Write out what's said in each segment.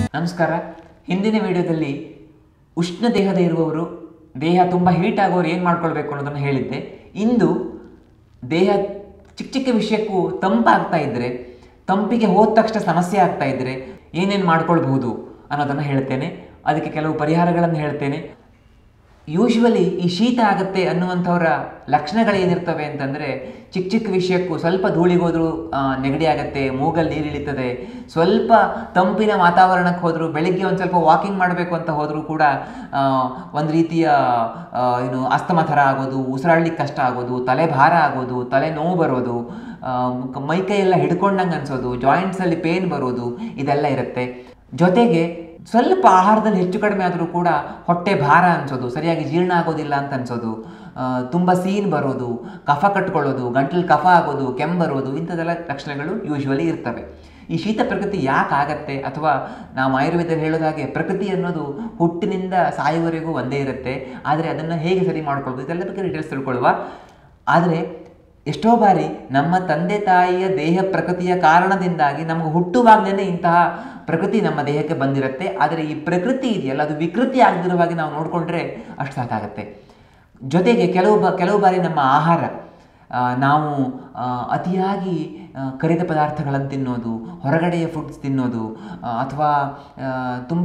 ನಮಸ್ಕಾರ ಹಿಂದಿನ ವಿಡಿಯೋದಲ್ಲಿ ಉಷ್ಣ ದೇಹದ ಇರುವವರು ದೇಹ ತುಂಬ ಹೀಟ್ ಆಗೋರು ಏನು ಮಾಡ್ಕೊಳ್ಬೇಕು ಅನ್ನೋದನ್ನು ಹೇಳಿದ್ದೆ ಇಂದು ದೇಹ ಚಿಕ್ಕ ಚಿಕ್ಕ ವಿಷಯಕ್ಕೂ ತಂಪಾಗ್ತಾ ಇದ್ದರೆ ತಂಪಿಗೆ ಹೋದ ತಕ್ಷಣ ಸಮಸ್ಯೆ ಆಗ್ತಾ ಇದ್ದರೆ ಏನೇನು ಮಾಡ್ಕೊಳ್ಬಹುದು ಅನ್ನೋದನ್ನು ಹೇಳ್ತೇನೆ ಅದಕ್ಕೆ ಕೆಲವು ಪರಿಹಾರಗಳನ್ನು ಹೇಳ್ತೇನೆ ಯೂಶ್ವಲಿ ಈ ಶೀತ ಆಗತ್ತೆ ಅನ್ನುವಂಥವರ ಲಕ್ಷಣಗಳೇನಿರ್ತವೆ ಅಂತಂದರೆ ಚಿಕ್ಕ ಚಿಕ್ಕ ವಿಷಯಕ್ಕೂ ಸ್ವಲ್ಪ ಧೂಳಿಗೋದ್ರೂ ಆ, ನೆಗಡಿ ಆಗತ್ತೆ ಮೂಗಲ್ಲಿ ನೀರು ಇಳಿತದೆ ಸ್ವಲ್ಪ ತಂಪಿನ ವಾತಾವರಣಕ್ಕೆ ಹೋದರೂ ಬೆಳಿಗ್ಗೆ ಒಂದು ಸ್ವಲ್ಪ ವಾಕಿಂಗ್ ಮಾಡಬೇಕು ಅಂತ ಹೋದರೂ ಕೂಡ ಒಂದು ರೀತಿಯ ಆ, ಏನು ಅಸ್ತಮ ಥರ ಆಗೋದು ಉಸಿರಾಡ್ಲಿಕ್ಕೆ ಕಷ್ಟ ಆಗೋದು ತಲೆ ಭಾರ ಆಗೋದು ತಲೆ ನೋವು ಬರೋದು ಆ, ಕ- ಮೈಕೈ ಎಲ್ಲ ಹಿಡ್ಕೊಂಡಂಗೆ ಅನ್ಸೋದು ಜಾಯಿಂಟ್ಸಲ್ಲಿ ಪೇನ್ ಬರೋದು ಇದೆಲ್ಲ ಇರುತ್ತೆ ಜೊತೆಗೆ ಸ್ವಲ್ಪ ಆಹಾರದಲ್ಲಿ ಹೆಚ್ಚು ಕಡಿಮೆ ಆದರೂ ಕೂಡ ಹೊಟ್ಟೆ ಭಾರ ಅನ್ಸೋದು ಸರಿಯಾಗಿ ಜೀರ್ಣ ಆಗೋದಿಲ್ಲ ಅಂತ ಅನ್ಸೋದು ಆ, ತುಂಬ ಸೀನ್ ಬರೋದು ಕಫ ಕಟ್ಕೊಳ್ಳೋದು ಗಂಟಲು ಕಫ ಆಗೋದು ಕೆಮ್ಮು ಬರೋದು ಇಂಥದ್ದೆಲ್ಲ ಲಕ್ಷಣಗಳು ಯೂಶ್ವಲಿ ಇರ್ತವೆ ಈ ಶೀತ ಪ್ರಕೃತಿ ಯಾಕೆ ಆಗತ್ತೆ ಅಥವಾ ನಾವು ಆಯುರ್ವೇದದಲ್ಲಿ ಹೇಳೋದ ಹಾಗೆ ಪ್ರಕೃತಿ ಅನ್ನೋದು ಹುಟ್ಟಿನಿಂದ ಸಾಯುವವರೆಗೂ ಒಂದೇ ಇರುತ್ತೆ ಆದರೆ ಅದನ್ನು ಹೇಗೆ ಸರಿ ಮಾಡ್ಕೊಳ್ಬೋದು ಇದೆಲ್ಲ ಬಗ್ಗೆ ಡೀಟೇಲ್ಸ್ ತಿಳ್ಕೊಳ್ಳುವ ಆದರೆ ಎಷ್ಟೋ ಬಾರಿ ನಮ್ಮ ತಂದೆ ತಾಯಿಯ ದೇಹ ಪ್ರಕೃತಿಯ ಕಾರಣದಿಂದಾಗಿ ನಮಗೆ ಹುಟ್ಟುವಾಗಲೇ ಇಂತಹ ಪ್ರಕೃತಿ ನಮ್ಮ ದೇಹಕ್ಕೆ ಬಂದಿರುತ್ತೆ ಆದರೆ ಈ ಪ್ರಕೃತಿ ಇದೆಯಲ್ಲ ಅದು ವಿಕೃತಿ ಆಗದಿರುವಾಗಿ ನಾವು ನೋಡಿಕೊಂಡ್ರೆ ಅಷ್ಟು ಸಾಕಾಗತ್ತೆ ಜೊತೆಗೆ ಕೆಲವು ಬ ಕೆಲವು ಬಾರಿ ನಮ್ಮ ಆಹಾರ ಆ, ನಾವು ಆ, ಅತಿಯಾಗಿ ಆ, ಕರಿದ ಪದಾರ್ಥಗಳನ್ನು ತಿನ್ನೋದು ಹೊರಗಡೆಯ ಫುಡ್ಸ್ ತಿನ್ನೋದು ಅಥವಾ ತುಂಬ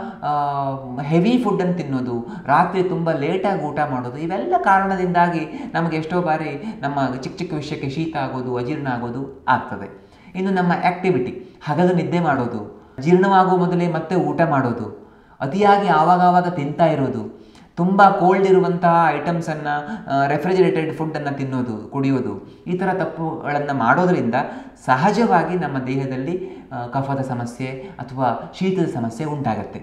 ಹೆವಿ ಫುಡ್ಡನ್ನು ತಿನ್ನೋದು ರಾತ್ರಿ ತುಂಬ ಲೇಟಾಗಿ ಊಟ ಮಾಡೋದು ಇವೆಲ್ಲ ಕಾರಣದಿಂದಾಗಿ ನಮಗೆ ಎಷ್ಟೋ ಬಾರಿ ನಮ್ಮ ಚಿಕ್ಕ ಚಿಕ್ಕ ವಿಷಯಕ್ಕೆ ಶೀತ ಆಗೋದು ಅಜೀರ್ಣ ಆಗೋದು ಆಗ್ತದೆ ಇನ್ನು ನಮ್ಮ ಆ್ಯಕ್ಟಿವಿಟಿ ಹಗಲು ನಿದ್ದೆ ಮಾಡೋದು ಜೀರ್ಣವಾಗುವ ಮೊದಲೇ ಮತ್ತೆ ಊಟ ಮಾಡೋದು ಅತಿಯಾಗಿ ಆವಾಗವಾಗ ತಿಂತಾ ಇರೋದು ತುಂಬ ಕೋಲ್ಡ್ ಇರುವಂತಹ ಐಟಮ್ಸನ್ನು ರೆಫ್ರಿಜರೇಟೆಡ್ ಫುಡ್ಡನ್ನು ತಿನ್ನೋದು ಕುಡಿಯೋದು ಈ ಥರ ತಪ್ಪುಗಳನ್ನು ಮಾಡೋದರಿಂದ ಸಹಜವಾಗಿ ನಮ್ಮ ದೇಹದಲ್ಲಿ ಆ, ಕಫದ ಸಮಸ್ಯೆ ಅಥವಾ ಶೀತದ ಸಮಸ್ಯೆ ಉಂಟಾಗತ್ತೆ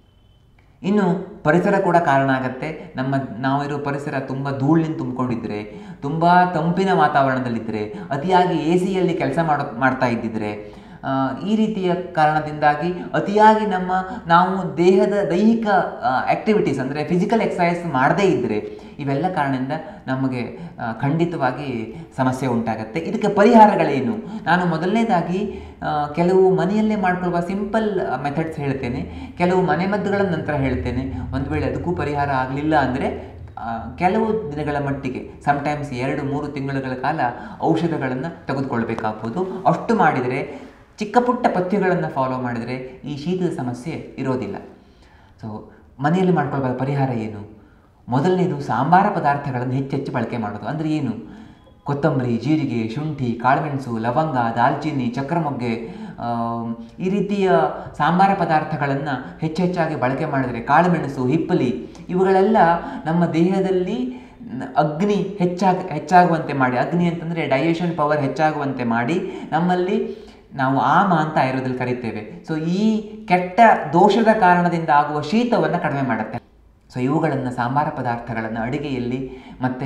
ಇನ್ನು ಪರಿಸರ ಕೂಡ ಕಾರಣ ಆಗತ್ತೆ ನಮ್ಮ ನಾವಿರೋ ಪರಿಸರ ತುಂಬ ಧೂಳಿನಿಂದ ತುಂಬಿಕೊಂಡಿದ್ರೆ ತುಂಬ ತಂಪಿನ ವಾತಾವರಣದಲ್ಲಿದ್ದರೆ ಅತಿಯಾಗಿ ಎ ಸಿಯಲ್ಲಿ ಕೆಲಸ ಮಾಡೋ ಮಾಡ್ತಾ ಇದ್ದಿದ್ರೆ ಆ, ಈ ರೀತಿಯ ಕಾರಣದಿಂದಾಗಿ ಅತಿಯಾಗಿ ನಮ್ಮ ನಾವು ದೇಹದ ದೈಹಿಕ ಆ್ಯಕ್ಟಿವಿಟೀಸ್ ಅಂದರೆ ಫಿಸಿಕಲ್ ಎಕ್ಸಸೈಸ್ ಮಾಡದೇ ಇದ್ದರೆ ಇವೆಲ್ಲ ಕಾರಣದಿಂದ ನಮಗೆ ಆ, ಖಂಡಿತವಾಗಿ ಸಮಸ್ಯೆ ಉಂಟಾಗತ್ತೆ ಇದಕ್ಕೆ ಪರಿಹಾರಗಳೇನು ನಾನು ಮೊದಲನೇದಾಗಿ ಆ, ಕೆಲವು ಮನೆಯಲ್ಲೇ ಮಾಡ್ಕೊಳ್ಳುವ ಸಿಂಪಲ್ ಮೆಥಡ್ಸ್ ಹೇಳ್ತೇನೆ ಕೆಲವು ಮನೆಮದ್ದುಗಳ ನಂತರ ಹೇಳ್ತೇನೆ ಒಂದು ವೇಳೆ ಅದಕ್ಕೂ ಪರಿಹಾರ ಆಗಲಿಲ್ಲ ಅಂದರೆ ಆ, ಕೆಲವು ದಿನಗಳ ಮಟ್ಟಿಗೆ ಸಮ್ಟೈಮ್ಸ್ ಎರಡು ಮೂರು ತಿಂಗಳುಗಳ ಕಾಲ ಔಷಧಗಳನ್ನು ತೆಗೆದುಕೊಳ್ಬೇಕಾಗ್ಬೋದು ಅಷ್ಟು ಮಾಡಿದರೆ ಚಿಕ್ಕ ಪುಟ್ಟ ಪಥ್ಯಗಳನ್ನು ಫಾಲೋ ಮಾಡಿದರೆ ಈ ಶೀತದ ಸಮಸ್ಯೆ ಇರೋದಿಲ್ಲ ಸೊ ಮನೆಯಲ್ಲಿ ಮಾಡ್ಕೊಳ್ಬೇಕಾದ ಪರಿಹಾರ ಏನು ಮೊದಲನೇದು ಸಾಂಬಾರ ಪದಾರ್ಥಗಳನ್ನು ಹೆಚ್ಚೆಚ್ಚು ಬಳಕೆ ಮಾಡೋದು ಅಂದರೆ ಏನು ಕೊತ್ತಂಬರಿ ಜೀರಿಗೆ ಶುಂಠಿ ಕಾಳುಮೆಣಸು ಲವಂಗ ದಾಲ್ಚಿನ್ನಿ ಚಕ್ರಮೊಗ್ಗೆ ಆಮ್, ಈ ರೀತಿಯ ಸಾಂಬಾರ ಪದಾರ್ಥಗಳನ್ನು ಹೆಚ್ಚೆಚ್ಚಾಗಿ ಬಳಕೆ ಮಾಡಿದರೆ ಕಾಳುಮೆಣಸು ಹಿಪ್ಪಲಿ ಇವುಗಳೆಲ್ಲ ನಮ್ಮ ದೇಹದಲ್ಲಿ ನ- ಅಗ್ನಿ ಹೆಚ್ಚಾಗ ಹೆಚ್ಚಾಗುವಂತೆ ಮಾಡಿ ಅಗ್ನಿ ಅಂತಂದರೆ ಡೈಜೆಷನ್ ಪವರ್ ಹೆಚ್ಚಾಗುವಂತೆ ಮಾಡಿ ನಮ್ಮಲ್ಲಿ ನಾವು ಆಮ ಅಂತ ಆಯುರ್ವೇದದಲ್ಲಿ ಕರಿತೇವೆ ಸೊ ಈ ಕೆಟ್ಟ ದೋಷದ ಕಾರಣದಿಂದ ಆಗುವ ಶೀತವನ್ನು ಕಡಿಮೆ ಮಾಡುತ್ತೆ ಸೊ ಇವುಗಳನ್ನು ಸಾಂಬಾರ ಪದಾರ್ಥಗಳನ್ನು ಅಡುಗೆಯಲ್ಲಿ ಮತ್ತು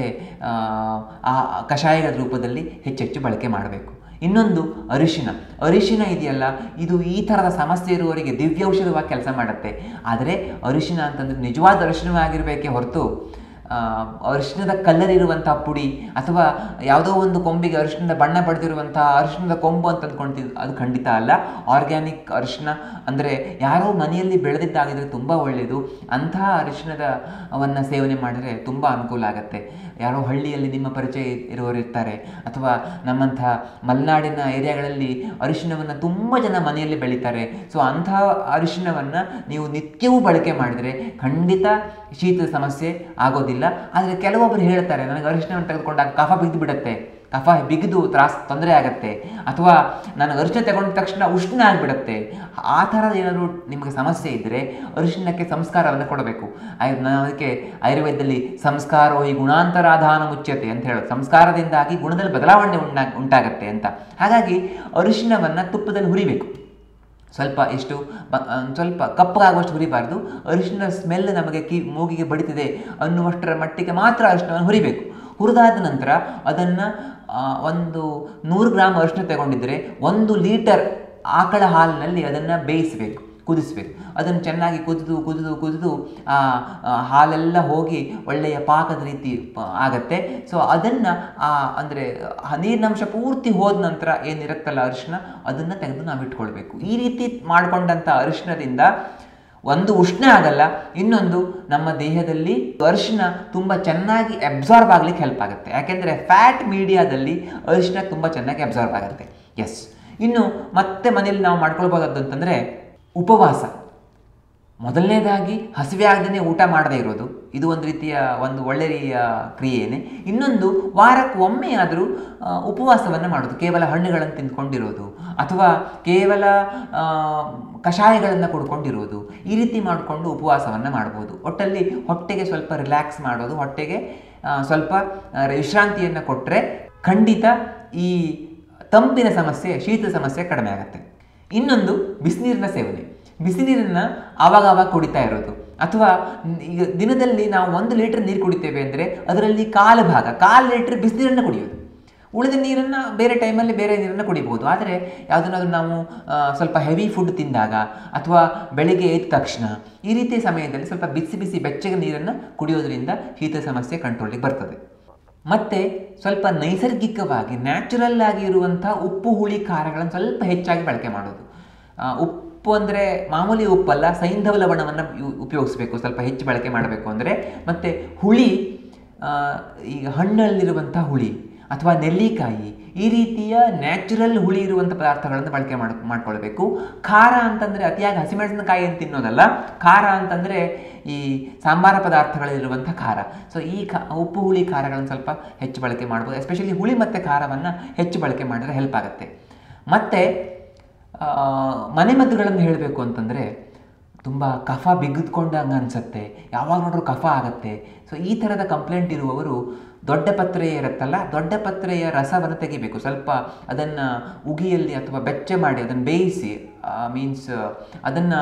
ಆ ಕಷಾಯದ ರೂಪದಲ್ಲಿ ಹೆಚ್ಚೆಚ್ಚು ಬಳಕೆ ಮಾಡಬೇಕು ಇನ್ನೊಂದು ಅರಿಶಿನ ಅರಿಶಿನ ಇದೆಯಲ್ಲ ಇದು ಈ ಥರದ ಸಮಸ್ಯೆ ಇರುವವರಿಗೆ ದಿವ್ಯೌಷಧವಾಗಿ ಕೆಲಸ ಮಾಡುತ್ತೆ ಆದರೆ ಅರಿಶಿನ ಅಂತಂದರೆ ನಿಜವಾದ ಅರಿಶಿನವಾಗಿರಬೇಕೇ ಹೊರತು ಆ, ಅರಿಶಿಣದ ಕಲ್ಲರ್ ಇರುವಂತಹ ಪುಡಿ ಅಥವಾ ಯಾವುದೋ ಒಂದು ಕೊಂಬಿಗೆ ಅರಿಶಿಣದ ಬಣ್ಣ ಪಡೆದಿರುವಂತಹ ಅರಿಶಿಣದ ಕೊಂಬು ಅಂತ ಅಂದ್ಕೊಂತಿದ್ದು ಅದು ಖಂಡಿತ ಅಲ್ಲ ಆರ್ಗ್ಯಾನಿಕ್ ಅರಿಶಿಣ ಅಂದರೆ ಯಾರೋ ಮನೆಯಲ್ಲಿ ಬೆಳೆದಿದ್ದಾಗಿದ್ರೆ ತುಂಬ ಒಳ್ಳೆಯದು ಅಂತಹ ಅರಿಶಿಣದ ಅವನ್ನು ಸೇವನೆ ಮಾಡಿದರೆ ತುಂಬ ಅನುಕೂಲ ಆಗುತ್ತೆ ಯಾರೋ ಹಳ್ಳಿಯಲ್ಲಿ ನಿಮ್ಮ ಪರಿಚಯ ಇರುವವರು ಇರ್ತಾರೆ ಅಥವಾ ನಮ್ಮಂಥ ಮಲೆನಾಡಿನ ಏರಿಯಾಗಳಲ್ಲಿ ಅರಿಶಿಣವನ್ನು ತುಂಬ ಜನ ಮನೆಯಲ್ಲಿ ಬೆಳೀತಾರೆ ಸೊ ಅಂತಹ ಅರಿಶಿಣವನ್ನು ನೀವು ನಿತ್ಯವೂ ಬಳಕೆ ಮಾಡಿದರೆ ಖಂಡಿತ ಶೀತದ ಸಮಸ್ಯೆ ಆಗೋದಿಲ್ಲ ಆದರೆ ಕೆಲವೊಬ್ಬರು ಹೇಳ್ತಾರೆ ನನಗೆ ಅರಿಶಿಣವನ್ನು ತೆಗೆದುಕೊಂಡಾಗ ಕಫ ಬಿದ್ದು ಬಿಡುತ್ತೆ ಕಫ ಬಿಗಿದು ತ್ರಾಸ ತೊಂದರೆ ಆಗುತ್ತೆ ಅಥವಾ ನಾನು ಅರಿಶಿಣ ತಗೊಂಡ ತಕ್ಷಣ ಉಷ್ಣ ಆಗಿಬಿಡುತ್ತೆ ಆ ಥರದ ಏನಾದರೂ ನಿಮಗೆ ಸಮಸ್ಯೆ ಇದ್ದರೆ ಅರಿಶಿಣಕ್ಕೆ ಸಂಸ್ಕಾರವನ್ನು ಕೊಡಬೇಕು ಆಯ್- ನಾನು ಅದಕ್ಕೆ ಆಯುರ್ವೇದದಲ್ಲಿ ಸಂಸ್ಕಾರೋ ಈ ಗುಣಾಂತರಾಧಾನ ಮುಚ್ಯತೆ ಅಂತ ಹೇಳೋದು ಸಂಸ್ಕಾರದಿಂದಾಗಿ ಗುಣದಲ್ಲಿ ಬದಲಾವಣೆ ಉಂಟಾ ಉಂಟಾಗತ್ತೆ ಅಂತ ಹಾಗಾಗಿ ಅರಿಶಿಣವನ್ನು ತುಪ್ಪದಲ್ಲಿ ಹುರಿಬೇಕು ಸ್ವಲ್ಪ ಎಷ್ಟು ಬ- ಆ, ಸ್ವಲ್ಪ ಕಪ್ಪಗಾಗುವಷ್ಟು ಹುರಿಬಾರ್ದು ಅರಿಶಿನ ಸ್ಮೆಲ್ ನಮಗೆ ಕಿ ಮೂಗಿಗೆ ಬಡಿತಿದೆ ಅನ್ನುವಷ್ಟರ ಮಟ್ಟಿಗೆ ಮಾತ್ರ ಅರಿಶಿನವನ್ನು ಹುರಿಬೇಕು ಹುರಿದಾದ ನಂತರ ಅದನ್ನು ಒಂದು ನೂರು ಗ್ರಾಮ್ ಅರಿಶಿನ ತಗೊಂಡಿದ್ದರೆ ಒಂದು ಲೀಟರ್ ಆಕಳ ಹಾಲಿನಲ್ಲಿ ಅದನ್ನು ಬೇಯಿಸಬೇಕು ಕುದಿಸ್ಬೇಕು ಅದನ್ನು ಚೆನ್ನಾಗಿ ಕುದಿದು ಕುದಿದು ಕುದಿದು ಆ ಆ ಹಾಲೆಲ್ಲ ಹೋಗಿ ಒಳ್ಳೆಯ ಪಾಕದ ರೀತಿ ಪ- ಆಗತ್ತೆ ಸೊ ಅದನ್ನು ಅಂದರೆ ನೀರಿನಂಶ ಪೂರ್ತಿ ಹೋದ ನಂತರ ಏನಿರುತ್ತಲ್ಲ ಅರಿಶಿನ ಅದನ್ನು ತೆಗೆದು ನಾವು ಇಟ್ಕೊಳ್ಬೇಕು ಈ ರೀತಿ ಮಾಡಿಕೊಂಡಂಥ ಅರಿಶಿನದಿಂದ ಒಂದು ಉಷ್ಣ ಆಗಲ್ಲ ಇನ್ನೊಂದು ನಮ್ಮ ದೇಹದಲ್ಲಿ ಅರಿಶಿನ ತುಂಬ ಚೆನ್ನಾಗಿ ಅಬ್ಸಾರ್ಬ್ ಆಗ್ಲಿಕ್ಕೆ ಹೆಲ್ಪ್ ಆಗುತ್ತೆ ಯಾಕೆಂದರೆ ಫ್ಯಾಟ್ ಮೀಡಿಯಾದಲ್ಲಿ ಅರಿಶಿನ ತುಂಬ ಚೆನ್ನಾಗಿ ಅಬ್ಸಾರ್ಬ್ ಆಗುತ್ತೆ ಎಸ್ ಇನ್ನು ಮತ್ತೆ ಮನೇಲಿ ನಾವು ಮಾಡ್ಕೊಳ್ಬೋದಾದ್ದು ಅಂತಂದರೆ ಉಪವಾಸ ಮೊದಲನೇದಾಗಿ ಹಸಿವೆ ಆಗದೇ ಊಟ ಮಾಡದೇ ಇರೋದು ಇದು ಒಂದು ರೀತಿಯ ಒಂದು ಒಳ್ಳೆಯ ಕ್ರಿಯೆಯೇ ಇನ್ನೊಂದು ವಾರಕ್ಕೆ ಒಮ್ಮೆ ಆದರೂ ಉಪವಾಸವನ್ನು ಮಾಡೋದು ಕೇವಲ ಹಣ್ಣುಗಳನ್ನು ತಿಂದ್ಕೊಂಡಿರೋದು ಅಥವಾ ಕೇವಲ ಆ, ಕಷಾಯಗಳನ್ನು ಕುಡ್ಕೊಂಡಿರೋದು ಈ ರೀತಿ ಮಾಡಿಕೊಂಡು ಉಪವಾಸವನ್ನು ಮಾಡ್ಬೋದು ಒಟ್ಟಲ್ಲಿ ಹೊಟ್ಟೆಗೆ ಸ್ವಲ್ಪ ರಿಲ್ಯಾಕ್ಸ್ ಮಾಡೋದು ಹೊಟ್ಟೆಗೆ ಆ, ಸ್ವಲ್ಪ ಆ, ವಿಶ್ರಾಂತಿಯನ್ನು ಕೊಟ್ಟರೆ ಖಂಡಿತ ಈ ತಂಪಿನ ಸಮಸ್ಯೆ ಶೀತ ಸಮಸ್ಯೆ ಕಡಿಮೆ ಆಗುತ್ತೆ ಇನ್ನೊಂದು ಬಿಸಿನೀರಿನ ಸೇವನೆ ಬಿಸಿನೀರನ್ನು ಆವಾಗ ಆವಾಗ ಕುಡಿತಾ ಇರೋದು ಅಥವಾ ಈಗ ದಿನದಲ್ಲಿ ನಾವು ಒಂದು ಲೀಟರ್ ನೀರು ಕುಡಿತೇವೆ ಅಂದರೆ ಅದರಲ್ಲಿ ಕಾಲು ಭಾಗ ಕಾಲು ಲೀಟರ್ ಬಿಸಿನೀರನ್ನು ಕುಡಿಯೋದು ಉಳಿದ ನೀರನ್ನು ಬೇರೆ ಟೈಮಲ್ಲಿ ಬೇರೆ ನೀರನ್ನು ಕುಡಿಬೋದು ಆದರೆ ಯಾವುದನ್ನಾದ್ರೂ ನಾವು ಆ, ಸ್ವಲ್ಪ ಹೆವಿ ಫುಡ್ ತಿಂದಾಗ ಅಥವಾ ಬೆಳಿಗ್ಗೆ ಎದ್ದ ತಕ್ಷಣ ಈ ರೀತಿಯ ಸಮಯದಲ್ಲಿ ಸ್ವಲ್ಪ ಬಿಸಿ ಬಿಸಿ ಬೆಚ್ಚಗೆ ನೀರನ್ನು ಕುಡಿಯೋದ್ರಿಂದ ಶೀತ ಸಮಸ್ಯೆ ಕಂಟ್ರೋಲಿಗೆ ಬರ್ತದೆ ಮತ್ತು ಸ್ವಲ್ಪ ನೈಸರ್ಗಿಕವಾಗಿ ನ್ಯಾಚುರಲ್ ಆಗಿ ಇರುವಂಥ ಉಪ್ಪು ಹುಳಿ ಖಾರಗಳನ್ನು ಸ್ವಲ್ಪ ಹೆಚ್ಚಾಗಿ ಬಳಕೆ ಮಾಡೋದು ಆ, ಉಪ್ಪು ಅಂದರೆ ಮಾಮೂಲಿ ಉಪ್ಪಲ್ಲ ಸೈಂಧವ ಲವಣವನ್ನು ಉಪಯೋಗಿಸ್ಬೇಕು ಸ್ವಲ್ಪ ಹೆಚ್ಚು ಬಳಕೆ ಮಾಡಬೇಕು ಅಂದರೆ ಮತ್ತು ಹುಳಿ ಆ, ಈಗ ಹಣ್ಣಲ್ಲಿರುವಂಥ ಹುಳಿ ಅಥವಾ ನೆಲ್ಲಿಕಾಯಿ ಈ ರೀತಿಯ ನ್ಯಾಚುರಲ್ ಹುಳಿ ಇರುವಂಥ ಪದಾರ್ಥಗಳನ್ನು ಬಳಕೆ ಮಾಡ್ ಮಾಡ್ಕೊಳ್ಬೇಕು ಖಾರ ಅಂತಂದರೆ ಅತಿಯಾಗಿ ಹಸಿಮೆಣಸಿನಕಾಯಿಯನ್ನು ತಿನ್ನೋದಲ್ಲ ಖಾರ ಅಂತಂದರೆ ಈ ಸಾಂಬಾರ ಪದಾರ್ಥಗಳಲ್ಲಿರುವಂಥ ಖಾರ ಸೊ ಈ ಖಾ ಉಪ್ಪು ಹುಳಿ ಖಾರಗಳನ್ನು ಸ್ವಲ್ಪ ಹೆಚ್ಚು ಬಳಕೆ ಮಾಡ್ಬೋದು ಎಸ್ಪೆಷಲಿ ಹುಳಿ ಮತ್ತು ಖಾರವನ್ನು ಹೆಚ್ಚು ಬಳಕೆ ಮಾಡಿದ್ರೆ ಹೆಲ್ಪ್ ಆಗುತ್ತೆ ಮತ್ತು ಆ, ಮನೆಮದ್ದುಗಳನ್ನು ಹೇಳಬೇಕು ಅಂತಂದರೆ ತುಂಬ ಕಫ ಬಿಗಿದ್ಕೊಂಡಂಗೆ ಅನಿಸುತ್ತೆ ಯಾವಾಗ ನೋಡ್ರೂ ಕಫ ಆಗುತ್ತೆ ಸೊ ಈ ಥರದ ಕಂಪ್ಲೇಂಟ್ ಇರುವವರು ದೊಡ್ಡ ಪತ್ರೆಯ ಇರುತ್ತಲ್ಲ ದೊಡ್ಡ ಪತ್ರೆಯ ರಸವನ್ನು ತೆಗಿಬೇಕು ಸ್ವಲ್ಪ ಅದನ್ನು ಉಗಿಯಲ್ಲಿ ಅಥವಾ ಬೆಚ್ಚ ಮಾಡಿ ಅದನ್ನು ಬೇಯಿಸಿ ಮೀನ್ಸ್ ಅದನ್ನು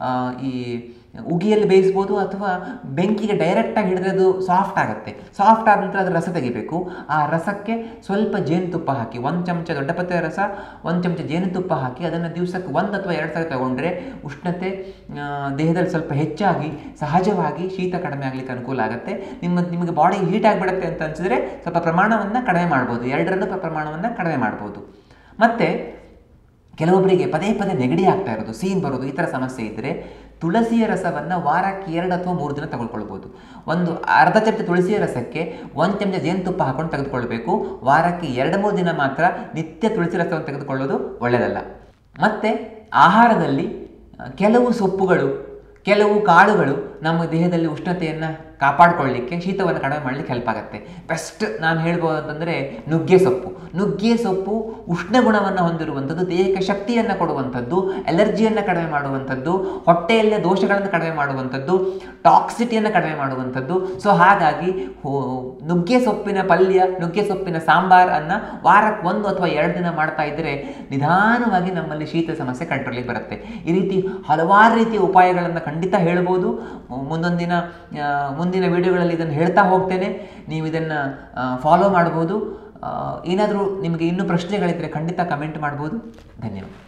ಈ ಉಗಿಯಲ್ಲಿ ಬೇಯಿಸ್ಬೋದು ಅಥವಾ ಬೆಂಕಿಗೆ ಡೈರೆಕ್ಟಾಗಿ ಹಿಡಿದ್ರೆ ಅದು ಸಾಫ್ಟ್ ಆಗುತ್ತೆ ಸಾಫ್ಟ್ ಆದ ನಂತರ ಅದರ ರಸ ತೆಗಿಬೇಕು ಆ ರಸಕ್ಕೆ ಸ್ವಲ್ಪ ಜೇನುತುಪ್ಪ ಹಾಕಿ ಒಂದು ಚಮಚ ದೊಡ್ಡ ಪತ್ರೆಯ ರಸ ಒಂದು ಚಮಚ ಜೇನುತುಪ್ಪ ಹಾಕಿ ಅದನ್ನು ದಿವಸಕ್ಕೆ ಒಂದು ಅಥವಾ ಎರಡು ಸಲ ತಗೊಂಡ್ರೆ ಉಷ್ಣತೆ ಆ, ದೇಹದಲ್ಲಿ ಸ್ವಲ್ಪ ಹೆಚ್ಚಾಗಿ ಸಹಜವಾಗಿ ಶೀತ ಕಡಿಮೆ ಆಗಲಿಕ್ಕೆ ಅನುಕೂಲ ಆಗುತ್ತೆ ನಿಮ್ಮ ನಿಮಗೆ ಬಾಡಿ ಹೀಟ್ ಆಗಿಬಿಡುತ್ತೆ ಅಂತ ಅನಿಸಿದ್ರೆ ಸ್ವಲ್ಪ ಪ್ರಮಾಣವನ್ನು ಕಡಿಮೆ ಮಾಡ್ಬೋದು ಎರಡರಲ್ಲೂ ಪ್ರಮಾಣವನ್ನು ಕಡಿಮೆ ಮಾಡ್ಬೋದು ಮತ್ತು ಕೆಲವೊಬ್ಬರಿಗೆ ಪದೇ ಪದೇ ನೆಗಡಿ ಆಗ್ತಾ ಇರೋದು ಸೀನ್ ಬರೋದು ಈ ಥರ ಸಮಸ್ಯೆ ಇದ್ದರೆ ತುಳಸಿಯ ರಸವನ್ನು ವಾರಕ್ಕೆ ಎರಡು ಅಥವಾ ಮೂರು ದಿನ ತಗೊಳ್ಕೊಳ್ಬೋದು ಒಂದು ಅರ್ಧ ಚಮಚ ತುಳಸಿಯ ರಸಕ್ಕೆ ಒಂದು ಚಮಚ ಜೇನುತುಪ್ಪ ಹಾಕೊಂಡು ತೆಗೆದುಕೊಳ್ಬೇಕು ವಾರಕ್ಕೆ ಎರಡು ಮೂರು ದಿನ ಮಾತ್ರ ನಿತ್ಯ ತುಳಸಿ ರಸವನ್ನು ತೆಗೆದುಕೊಳ್ಳೋದು ಒಳ್ಳೆಯದಲ್ಲ ಮತ್ತು ಆಹಾರದಲ್ಲಿ ಆ, ಕೆಲವು ಸೊಪ್ಪುಗಳು ಕೆಲವು ಕಾಳುಗಳು ನಮ್ಮ ದೇಹದಲ್ಲಿ ಉಷ್ಣತೆಯನ್ನು ಕಾಪಾಡಿಕೊಳ್ಳಿಕ್ಕೆ ಶೀತವನ್ನು ಕಡಿಮೆ ಮಾಡಲಿಕ್ಕೆ ಹೆಲ್ಪ್ ಆಗುತ್ತೆ ಬೆಸ್ಟ್ ನಾನು ಹೇಳ್ಬೋದು ಅಂತಂದರೆ ನುಗ್ಗೆ ಸೊಪ್ಪು ನುಗ್ಗೆ ಸೊಪ್ಪು ಉಷ್ಣ ಗುಣವನ್ನು ಹೊಂದಿರುವಂಥದ್ದು ದೇಹಕ್ಕೆ ಶಕ್ತಿಯನ್ನು ಕೊಡುವಂಥದ್ದು ಎಲರ್ಜಿಯನ್ನು ಕಡಿಮೆ ಮಾಡುವಂಥದ್ದು ಹೊಟ್ಟೆಯಲ್ಲೇ ದೋಷಗಳನ್ನು ಕಡಿಮೆ ಮಾಡುವಂಥದ್ದು ಟಾಕ್ಸಿಟಿಯನ್ನು ಕಡಿಮೆ ಮಾಡುವಂಥದ್ದು ಸೊ ಹಾಗಾಗಿ ಹೋ- ನುಗ್ಗೆ ಸೊಪ್ಪಿನ ಪಲ್ಯ ನುಗ್ಗೆ ಸೊಪ್ಪಿನ ಸಾಂಬಾರ್ ಅನ್ನ ವಾರಕ್ಕೆ ಒಂದು ಅಥವಾ ಎರಡು ದಿನ ಮಾಡ್ತಾ ಇದ್ದರೆ ನಿಧಾನವಾಗಿ ನಮ್ಮಲ್ಲಿ ಶೀತ ಸಮಸ್ಯೆ ಕಂಟ್ರೋಲಿಗೆ ಬರುತ್ತೆ ಈ ರೀತಿ ಹಲವಾರು ರೀತಿಯ ಉಪಾಯಗಳನ್ನು ಖಂಡಿತ ಹೇಳ್ಬೋದು ಮುಂದೊಂದು ದಿನ ಆ, ಮುಂದಿನ ವಿಡಿಯೋಗಳಲ್ಲಿ ಇದನ್ನು ಹೇಳ್ತಾ ಹೋಗ್ತೇನೆ ನೀವು ಇದನ್ನು ಫಾಲೋ ಮಾಡ್ಬೋದು ಏನಾದರೂ ನಿಮಗೆ ಇನ್ನೂ ಪ್ರಶ್ನೆಗಳಿದ್ದರೆ ಖಂಡಿತ ಕಮೆಂಟ್ ಮಾಡ್ಬೋದು ಧನ್ಯವಾದ